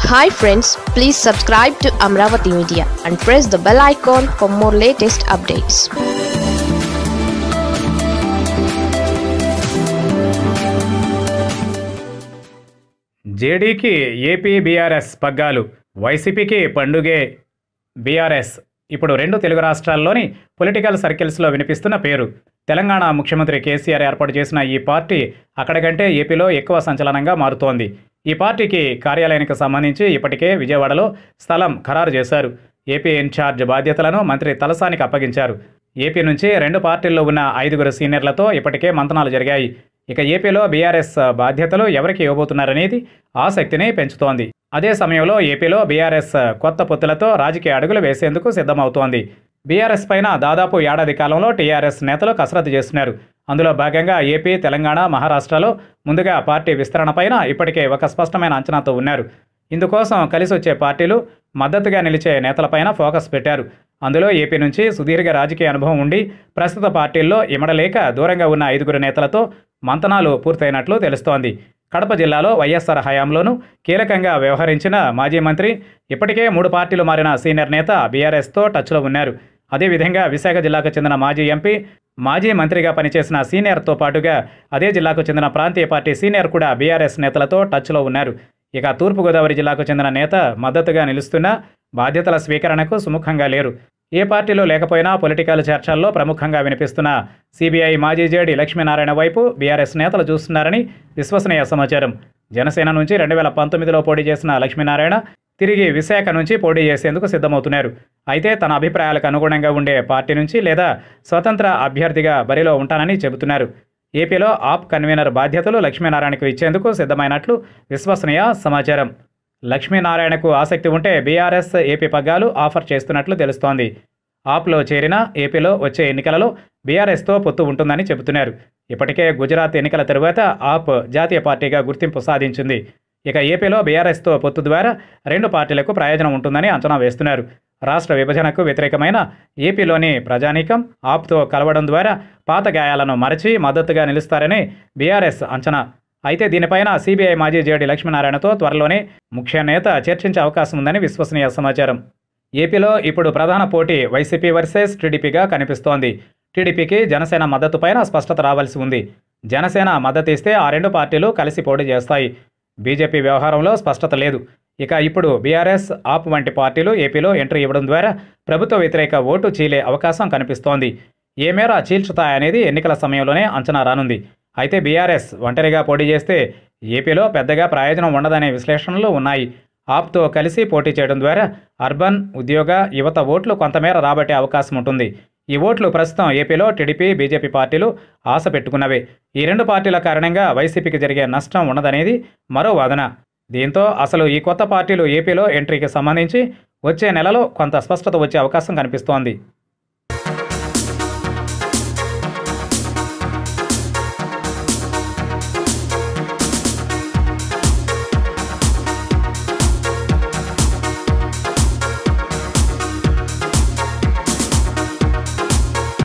hi friends please subscribe to Amaravati media and press the bell icon for more latest updates జేడీకి AP BRS పగ్గాలు వైసీపీకి పండుగే BRS ఇప్పుడు రెండు తెలుగు రాష్ట్రాల్లోని పొలిటికల్ సర్కిల్స్లో వినిపిస్తున్న పేరు తెలంగాణ ముఖ్యమంత్రి కేసీఆర్ ఏర్పాటు చేసిన ఈ పార్టీ అక్కడ కంటే ఏపీలో ఎక్కువ సంచలనంగా మారుతోంది ఈ పార్టీకి కార్యాలయానికి సంబంధించి ఇప్పటికే విజయవాడలో స్థలం ఖరారు చేశారు ఏపీ ఇన్ఛార్జ్ బాధ్యతలను మంత్రి తలసానికి అప్పగించారు ఏపీ నుంచి రెండు పార్టీల్లో ఉన్న ఐదుగురు సీనియర్లతో ఇప్పటికే మంతనాలు జరిగాయి ఇక ఏపీలో బీఆర్ఎస్ బాధ్యతలు ఎవరికి ఇవ్వబోతున్నారనేది ఆసక్తిని పెంచుతోంది అదే సమయంలో ఏపీలో బీఆర్ఎస్ కొత్త పొత్తులతో రాజకీయ అడుగులు వేసేందుకు సిద్ధమవుతోంది బీఆర్ఎస్ పైన దాదాపు ఏడాది కాలంలో టీఆర్ఎస్ నేతలు కసరత్తు చేస్తున్నారు అందులో భాగంగా ఏపీ తెలంగాణ మహారాష్ట్రలో ముందుగా పార్టీ విస్తరణపైన ఇప్పటికే ఒక స్పష్టమైన అంచనాతో ఉన్నారు ఇందుకోసం కలిసి వచ్చే పార్టీలు మద్దతుగా నిలిచే నేతలపైన ఫోకస్ పెట్టారు అందులో ఏపీ నుంచి సుదీర్ఘ రాజకీయ అనుభవం ఉండి ప్రస్తుత పార్టీల్లో ఇమడలేక దూరంగా ఉన్న ఐదుగురు నేతలతో మంతనాలు పూర్తయినట్లు తెలుస్తోంది కడప జిల్లాలో వైఎస్ఆర్ హయాంలోనూ కీలకంగా వ్యవహరించిన మాజీ మంత్రి ఇప్పటికే మూడు పార్టీలు మారిన సీనియర్ నేత బీఆర్ఎస్తో టచ్లో ఉన్నారు అదేవిధంగా విశాఖ జిల్లాకు చెందిన మాజీ ఎంపీ మాజీ మంత్రిగా పనిచేసిన సీనియర్తో పాటుగా అదే జిల్లాకు చెందిన ప్రాంతీయ పార్టీ సీనియర్ కూడా బీఆర్ఎస్ నేతలతో టచ్లో ఉన్నారు ఇక తూర్పుగోదావరి జిల్లాకు చెందిన నేత మద్దతుగా నిలుస్తున్నా బాధ్యతల స్వీకరణకు సుముఖంగా లేరు ఏ పార్టీలో లేకపోయినా పొలిటికల్ చర్చల్లో ప్రముఖంగా వినిపిస్తున్న సిబిఐ మాజీ జేడి లక్ష్మీనారాయణ వైపు బీఆర్ఎస్ నేతలు చూస్తున్నారని విశ్వసనీయ సమాచారం జనసేన నుంచి రెండు వేల పంతొమ్మిదిలో పోటీ చేసిన లక్ష్మీనారాయణ తిరిగి విశాఖ నుంచి పోటీ చేసేందుకు సిద్ధమవుతున్నారు అయితే తన అభిప్రాయాలకు అనుగుణంగా ఉండే పార్టీ నుంచి లేదా స్వతంత్ర అభ్యర్థిగా బరిలో ఉంటానని చెబుతున్నారు ఏపీలో ఆప్ కన్వీనర్ బాధ్యతలు లక్ష్మీనారాయణకు ఇచ్చేందుకు సిద్ధమైనట్లు విశ్వసనీయ సమాచారం లక్ష్మీనారాయణకు ఆసక్తి ఉంటే బీఆర్ఎస్ ఏపీ పగ్గాలు ఆఫర్ చేస్తున్నట్లు తెలుస్తోంది ఆప్లో చేరిన ఏపీలో వచ్చే ఎన్నికలలో బీఆర్ఎస్తో పొత్తు ఉంటుందని చెబుతున్నారు ఇప్పటికే గుజరాత్ ఎన్నికల తరువాత ఆప్ జాతీయ పార్టీగా గుర్తింపు సాధించింది ఇక ఏపీలో బీఆర్ఎస్తో పొత్తు ద్వారా రెండు పార్టీలకు ప్రయోజనం ఉంటుందని అంచనా వేస్తున్నారు రాష్ట్ర విభజనకు వ్యతిరేకమైన ఏపీలోని ప్రజానీకం ఆప్తో కలవడం ద్వారా పాత గాయాలను మరచి మద్దతుగా నిలుస్తారని బీఆర్ఎస్ అంచనా అయితే దీనిపైన సిబిఐ మాజీ జేడి లక్ష్మీనారాయణతో త్వరలోనే ముఖ్య నేత చర్చించే అవకాశం ఉందని విశ్వసనీయ సమాచారం ఏపీలో ఇప్పుడు ప్రధాన పోటీ వైసీపీ వర్సెస్ టీడీపీగా కనిపిస్తోంది టీడీపీకి జనసేన మద్దతుపైన స్పష్టత రావాల్సి ఉంది జనసేన మద్దతు ఇస్తే ఆ రెండు పార్టీలు కలిసి పోటీ చేస్తాయి బీజేపీ వ్యవహారంలో స్పష్టత లేదు ఇక ఇప్పుడు బీఆర్ఎస్ ఆప్ వంటి పార్టీలు ఏపీలో ఎంట్రీ ఇవ్వడం ద్వారా ప్రభుత్వ వ్యతిరేక ఓటు చీలే అవకాశం కనిపిస్తోంది ఏ మేర చీల్చుతాయనేది ఎన్నికల సమయంలోనే అంచనా రానుంది అయితే బీఆర్ఎస్ ఒంటరిగా పోటీ చేస్తే ఏపీలో పెద్దగా ప్రయోజనం ఉండదనే విశ్లేషణలు ఉన్నాయి ఆప్తో కలిసి పోటీ చేయడం ద్వారా అర్బన్ ఉద్యోగ యువత ఓట్లు కొంతమేర రాబట్టే అవకాశం ఉంటుంది ఈ ఓట్లు ప్రస్తుతం ఏపీలో టీడీపీ బీజేపీ పార్టీలు ఆశ పెట్టుకున్నవే ఈ రెండు పార్టీల కారణంగా వైసీపీకి జరిగే నష్టం ఉండదనేది మరో వాదన దీంతో అసలు ఈ కొత్త పార్టీలు ఏపీలో ఎంట్రీకి సంబంధించి వచ్చే నెలలో కొంత స్పష్టత వచ్చే అవకాశం కనిపిస్తోంది